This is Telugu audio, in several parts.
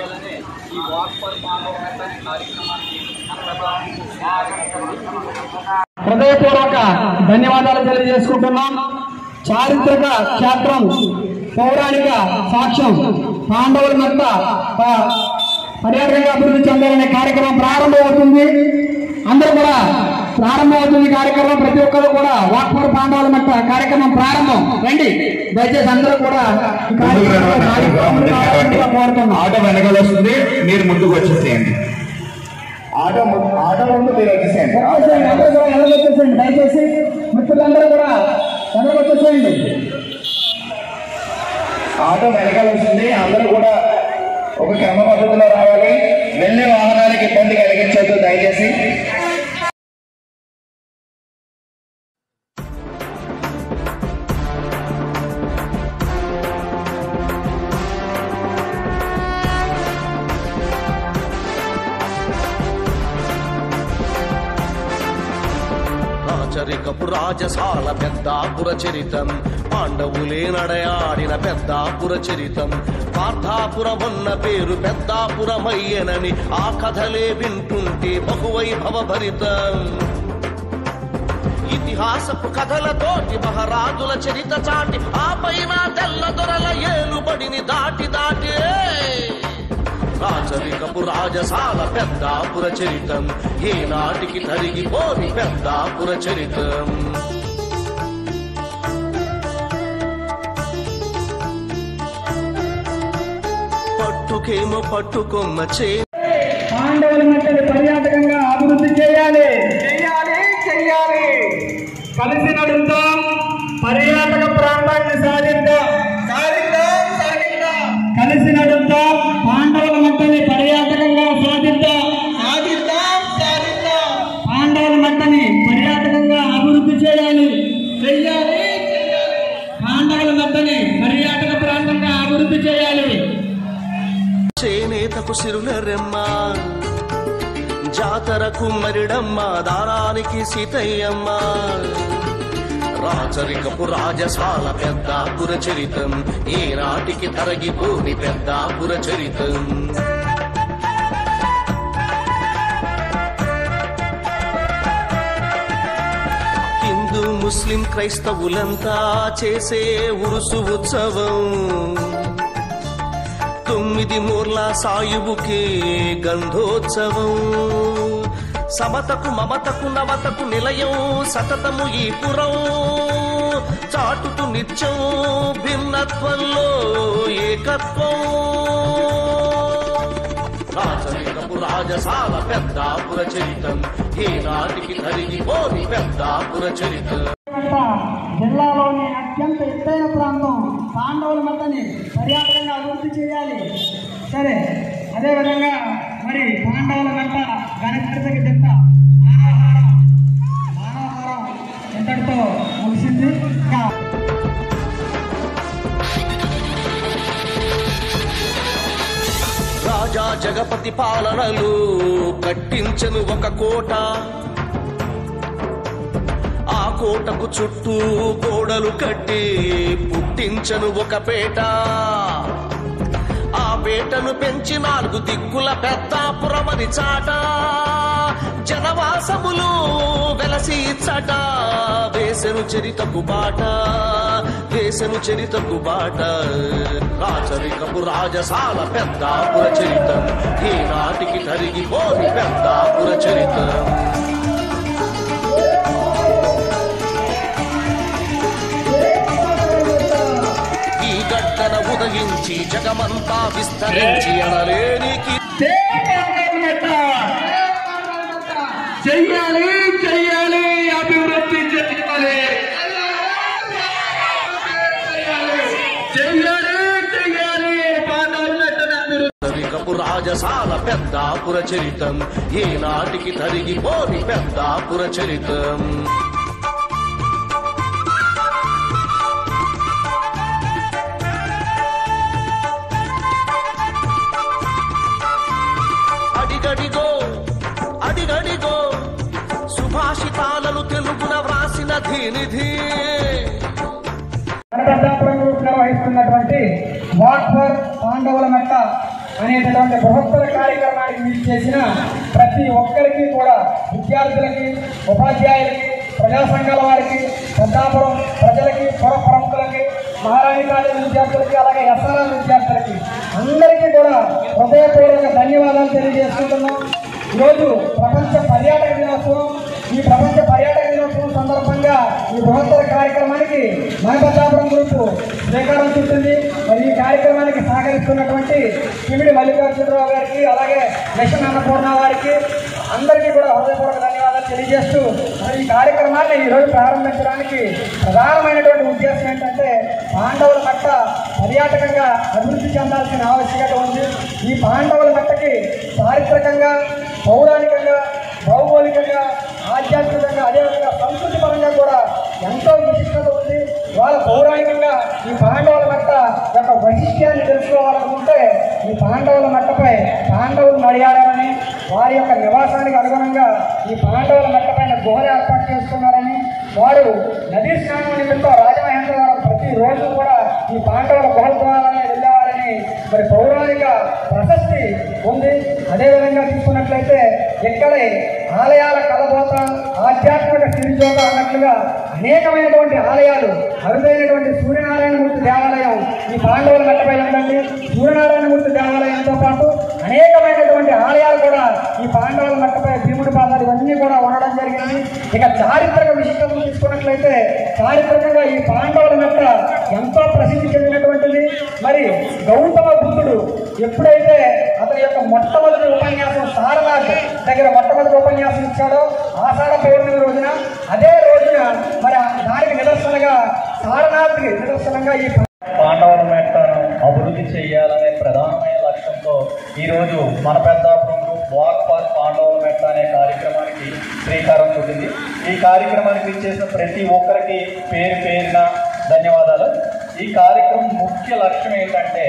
చేయాలని ఈ వాక్ ఫర్ పాండవ కార్యక్రమానికి హృదయపూర్వక ధన్యవాదాలు తెలియజేసుకుంటున్నాం చారిత్రక క్షేత్రం పౌరాణిక సాక్ష్యం పాండవుల మధ్య ప- పర్యాటకంగా అభివృద్ధి చెందాలనే కార్యక్రమం ప్రారంభమవుతుంది అందరూ కూడా ప్రారంభమవుతుంది ఈ కార్యక్రమం ప్రతి ఒక్కరు కూడా వాక్ ఫర్ పాండవుల మధ్య కార్యక్రమం ప్రారంభం రండి దయచేసి అందరూ కూడా ఈ కార్యక్రమంలో కార్యక్రమంలో పాల్గొనాలని కోరుతున్నాం ఆటో వెనకాల వస్తుంది మీరు ముందుకు వచ్చేసేయండి ఆటో ము- ఆటో ముందు మీరు వచ్చేసేయండి వచ్చేసేయండి అందరూ కూడా వెనక్కి వచ్చేసేయండి దయచేసి మిత్రులందరూ కూడా వెనక్కి వచ్చేసేయండి ఆటో వెనకాల వస్తుంది అందరూ కూడా ఒక క్రమ పద్ధతిలో రావాలి వెళ్ళే వాహనానికి ఇబ్బంది కలిగించొద్దు దయచేసి రాచరికపు రాజసాల పెద్దాపుర చరితం పాండవులే నడయాడిన పెద్దాపుర చరితం పార్థాపురమన్న పేరు పెద్దాపురమయ్యనని ఆ కథలే వింటుంటే బహువైభవ భరితం ఇతిహాసపు కథలతోటి మహారాజుల చరిత చాటి ఆ పైన తెల్ల దొరల ఏలుబడిని దాటి దాటి రాచరికపు రాజసాల పెద్దాపుర చరితం ఏ నాటికి తరిగిపోని పెద్దాపుర చరితం పట్టుకేమో పట్టుకొమ్మ చే పాండవుల మధ్యని పర్యాటకంగా అభివృద్ధి చేయాలి చేయాలి చెయ్యాలి కలిసి నడుద్దాం పర్యాటక ప్రాంతాన్ని సాధిద్దాం సాధిద్దాం సాధిద్దాం కలిసి నడుద్దాం పాండవుల మధ్యని పర్యాటకంగా సాధిద్దాం సాధిద్దాం సాధిద్దాం పాండవుల మధ్యని పర్యాటకంగా అభివృద్ధి చేయాలి చెయ్యాలి చెయ్యాలి పాండవుల మధ్యని పర్యాటక ప్రాంతంగా అభివృద్ధి చేయాలి చేనేతకు సిరుల రెమ్మ జాతరకు మరిడమ్మ దారానికి సీతయ్యమ్మ రాచరికపు రాజసాల పెద్దాపుర చరితం ఈనాటికి తరగిపోని పెద్దాపుర చరితం హిందూ ముస్లిం క్రైస్తవులంతా చేసే ఉరుసు ఉత్సవం తొమ్మిది మూర్ల సాయువుకి గంధోత్సవం సమతకు మమతకు నవతకు నిలయం సతతము ఈ పురం చాటుతు నిత్యం భిన్నత్వంలో ఏకత్వం రాచరికపు రాజసాల పెద్దాపుర చరితం ఏ నాటికి తరిగిపోని పెద్దాపుర చరితం మట్ట జిల్లాలోని అత్యంత ఎత్తైన ప్రాంతం పాండవుల మట్టని పర్యాటకంగా అభివృద్ధి చేయాలి సరే అదేవిధంగా మరి పాండవుల మట్ట గణపతికి చెత్త మానవహారం మానవహారం ఇంతటితో ముగిసింది ఇంకా రాజా జగపతి పాలనలు కట్టించను ఒక కోట ఆ కోటకు చుట్టూ గోడలు కట్టి పుట్టించను ఒక పేట ఆ పేటను పెంచి నాలుగు దిక్కుల పెద్దాపురమని చాట జనవాసములు వెలసి చట వేసెను చరితకు బాట వేసెను చరితకు బాట రాచరికపు రాజసాల పెద్దాపుర చరితం ఈ నాటికి తరిగిపోని పెద్దాపుర చరితం ఈ గడ్డన ఉదయించి జగమంతా విస్తరించి అనలేనికి చెయ్యాలి చెయ్యాలి అభివృద్ధి చెయ్యాలి చెయ్యాలి చెయ్యాలి పాండవుల అభివృద్ధి తరికపు రాజసాల పెద్దాపుర చరితం ఏ నాటికి తరిగిపోని పెద్దాపుర చరితం అడిగడిగో అడిగడిగో సుభాషితాలను తెలుగున వ్రాసిన ధీనిధి వనపద్దాపురం గ్రూప్ నిర్వహిస్తున్నటువంటి వాక్ ఫర్ పాండవుల మెట్ట అనేటటువంటి బృహత్తర కార్యక్రమానికి మీరు చేసిన ప్రతి ఒక్కరికి కూడా విద్యార్థులకి ఉపాధ్యాయులకి ప్రజా సంఘాల వారికి పెద్దాపురం ప్రజలకి పుర ప్రముఖులకి మహారాణి కాలేజీ విద్యార్థులకి అలాగే ఎస్ఆర్ఆర్ విద్యార్థులకి అందరికీ కూడా హృదయపూర్వక ధన్యవాదాలు తెలియజేసుకుంటున్నాం ఈరోజు ప్రపంచ పర్యాటక దినోత్సవం ఈ ప్రపంచ పర్యాటక దినోత్సవం సందర్భంగా ఈ బృహత్తర కార్యక్రమానికి మనపతాపురం గ్రూప్ శ్రీకారం చుట్టింది మరి ఈ కార్యక్రమానికి సహకరిస్తున్నటువంటి కిమిడి మల్లికార్జునరావు గారికి అలాగే మిషన్ అన్నపూర్ణ వారికి అందరికీ కూడా హృదయపూర్వక ధన్యవాదాలు తెలియజేస్తూ మరి ఈ కార్యక్రమాన్ని ఈరోజు ప్రారంభించడానికి ప్రధానమైనటువంటి ఉద్దేశం ఏంటంటే పాండవుల మట్ట పర్యాటకంగా అభివృద్ధి చెందాల్సిన ఆవశ్యకత ఉంది ఈ పాండవుల మట్టకి చారిత్రకంగా పౌరాణికంగా భౌగోళికంగా ఆధ్యాత్మికంగా అదేవిధంగా సంస్కృతి పరంగా కూడా ఎంతో విశిష్టత ఉంది వాళ్ళ పౌరాణికంగా ఈ పాండవుల మట్ట యొక్క వైశిష్ట్యాన్ని తెలుసుకోవాలనుకుంటే ఈ పాండవుల మట్టపై పాండవులు నడియాడారని వారి యొక్క నివాసానికి అనుగుణంగా ఈ పాండవుల మట్టపైన గుహలు ఏర్పాటు చేసుకున్నారని వారు నదీ స్నానం నిమిత్తం రాజమహేంద్రవరం ప్రతిరోజు కూడా ఈ పాండవుల గుహల ద్వారానే వెళ్ళేవారని మరి పౌరాణిక ప్రశస్తి ఉంది అదేవిధంగా తీసుకున్నట్లయితే ఇక్కడే ఆలయాల కలబోత ఆధ్యాత్మిక సిరిజోత అన్నట్లుగా అనేకమైనటువంటి ఆలయాలు అరుదైనటువంటి సూర్యనారాయణమూర్తి దేవాలయం ఈ పాండవుల మట్టపై ఉందండి సూర్యనారాయణమూర్తి దేవాలయంతో పాటు అనేకమైనటువంటి ఆలయాలు కూడా ఈ పాండవుల మట్టపై భీముడి పాదాలు ఇవన్నీ కూడా ఉండడం జరిగింది ఇక చారిత్రక విశిష్టతను తీసుకున్నట్లయితే చారిత్రకంగా ఈ పాండవుల మట్ట ఎంతో ప్రసిద్ధి చెందినటువంటిది మరి గౌతమ బుద్ధుడు ఎప్పుడైతే అతని యొక్క మొట్టమొదటి ఉపన్యాసం సారనాథ్ దగ్గర మొట్టమొదటి ఉపన్యాసం ఇచ్చాడో ఆషాఢ పౌర్ణమి రోజున అదే రోజున మరి దానికి నిదర్శనగా సారనాథ్కి నిదర్శనంగా ఈ పాండవుల మెట్టను అభివృద్ధి చేయాలనే ప్రధానమైన లక్ష్యంతో ఈరోజు మన పెద్దాపురం గ్రూప్ వాక్ ఫార్ పాండవుల మెట్ట అనే కార్యక్రమానికి శ్రీకారం చుట్టింది ఈ కార్యక్రమానికి చేసిన ప్రతి ఒక్కరికి పేరు పేరున ధన్యవాదాలు ఈ కార్యక్రమం ముఖ్య లక్ష్యం ఏంటంటే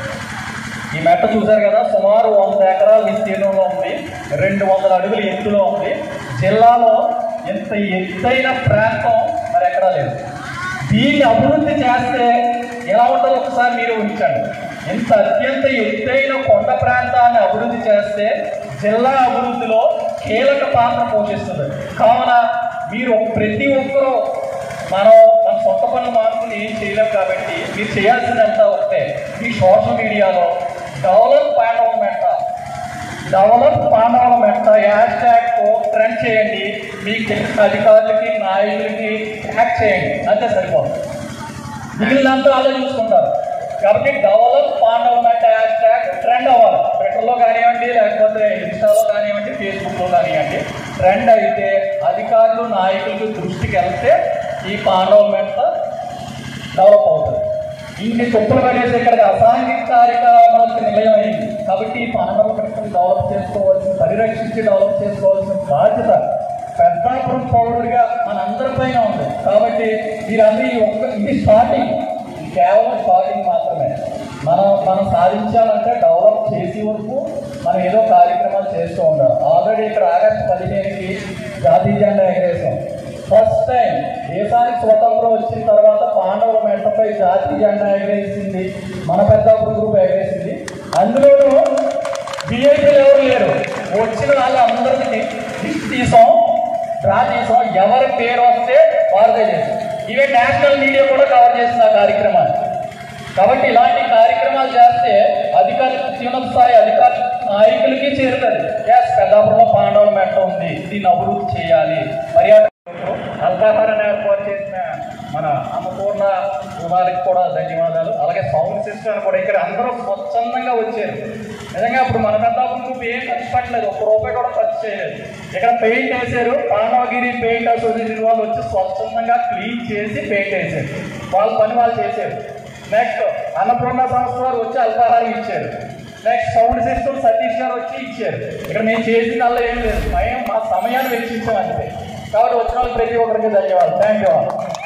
ఈ మెట్ట చూశారు కదా సుమారు వంద ఎకరాల విస్తీర్ణంలో ఉంది రెండు వందల అడుగుల ఎత్తులో ఉంది జిల్లాలో ఎంత ఎత్తైన ప్రాంతం మరి ఎక్కడా లేదు దీన్ని అభివృద్ధి చేస్తే ఎలా ఉంటుందో ఒకసారి మీరు ఉంచండి ఇంత అత్యంత ఎత్తైన కొండ ప్రాంతాన్ని అభివృద్ధి చేస్తే జిల్లా అభివృద్ధిలో కీలక పాత్ర పోషిస్తుంది కావున మీరు ప్రతి ఒక్కరూ మనం మన సొంత పనులు మాత్రం ఏం చేయలేం కాబట్టి మీరు చేయాల్సిందంతా ఒకటే మీ సోషల్ మీడియాలో డెవలప్ పాండవ మెట్ట డెవలప్ పాండవుల మెట్ట హ్యాష్ ట్యాగ్తో ట్రెండ్ చేయండి మీకు తెలిసిన అధికారులకి నాయకులకి ట్యాగ్ చేయండి అంతే సరిపోతుంది మిగిలినంతా అలా చూసుకుంటారు కాబట్టి డెవలప్ పాండవ మెట్ట హ్యాష్ ట్యాగ్ ట్రెండ్ అవ్వాలి ట్విట్టర్లో కానివ్వండి లేకపోతే ఇన్స్టాలో కానివ్వండి ఫేస్బుక్లో కానివ్వండి ట్రెండ్ అయితే అధికారులు నాయకులకు దృష్టికి వెళ్తే ఈ పాండవ మెట్ట డెవలప్ అవుతుంది ఇన్ని చుట్టలు పడేసి ఇక్కడ అసాంఘిక కార్యక్రమాలకు నిలయం అయింది కాబట్టి ఈ పాండవ మెట్టను డెవలప్ చేసుకోవాల్సిన పరిరక్షించి డెవలప్ చేసుకోవాల్సిన బాధ్యత పెద్దాపురం పౌరుడిగా మనందరిపైన ఉంది కాబట్టి మీరందరూ ఈ ఒక్క ఇది స్టార్టింగ్ ఇది కేవలం స్టార్టింగ్ మాత్రమే మనం మనం సాధించాలంటే డెవలప్ చేసే వరకు మనం ఏదో కార్యక్రమాలు చేస్తూ ఉండాలి ఆల్రెడీ ఇక్కడ ఆగస్టు పదిహేనుకి జాతీయ జెండా ఎగరేసాం ఫస్ట్ టైం దేశానికి స్వతంత్రం వచ్చిన తర్వాత పాండవుల మెట్టపై జాతీయ జెండా ఎగరేసింది మన పెద్దాపురం గ్రూప్ ఎగరేసింది అందులోనూ విఐపీలు ఎవరు లేరు వచ్చిన వాళ్ళందరికీ లిస్ట్ తీసాం డ్రా చేసాం ఎవరి పేరు వస్తే వారిదే చేసాం ఇవే నేషనల్ మీడియా కూడా కవర్ చేసింది ఆ కార్యక్రమాన్ని కాబట్టి ఇలాంటి కార్యక్రమాలు చేస్తే అధికారులకు అత్యున్నత స్థాయి అధికార నాయకులకి చేరుతుంది ఎస్ పెద్దాపురంలో పాండవుల మెట్ట ఉంది దీన్ని అభివృద్ధి చేయాలి పర్యాటక అల్పాహారాన్ని ఏర్పాటు చేసిన మన అన్నపూర్ణ వారికి కూడా ధన్యవాదాలు అలాగే సౌండ్ సిస్టమ్ కూడా ఇక్కడ అందరూ స్వచ్ఛందంగా వచ్చారు నిజంగా ఇప్పుడు మన పెద్దాపురం గ్రూప్ ఏం ఖర్చు పెట్టలేదు ఒక్క రూపాయి కూడా ఖర్చు చేయలేదు ఇక్కడ పెయింట్ వేశారు పాండవగిరి పెయింట్ అసోసియేషన్ వాళ్ళు వచ్చి స్వచ్ఛందంగా క్లీన్ చేసి పెయింట్ వేశారు వాళ్ళ పని వాళ్ళు చేశారు నెక్స్ట్ అన్నపూర్ణ సంస్థ వారు వచ్చి అల్పాహారం ఇచ్చారు నెక్స్ట్ సౌండ్ సిస్టమ్ సతీష్ గారు వచ్చి ఇచ్చారు ఇక్కడ మేము చేసిన వల్ల ఏం లేదు మేము మా సమయాన్ని వెచ్చించాం అంతే కాబట్టి వచ్చిన వాళ్ళకి ప్రతి ఒక్కరికి ధన్యవాదాలు థ్యాంక్ యూ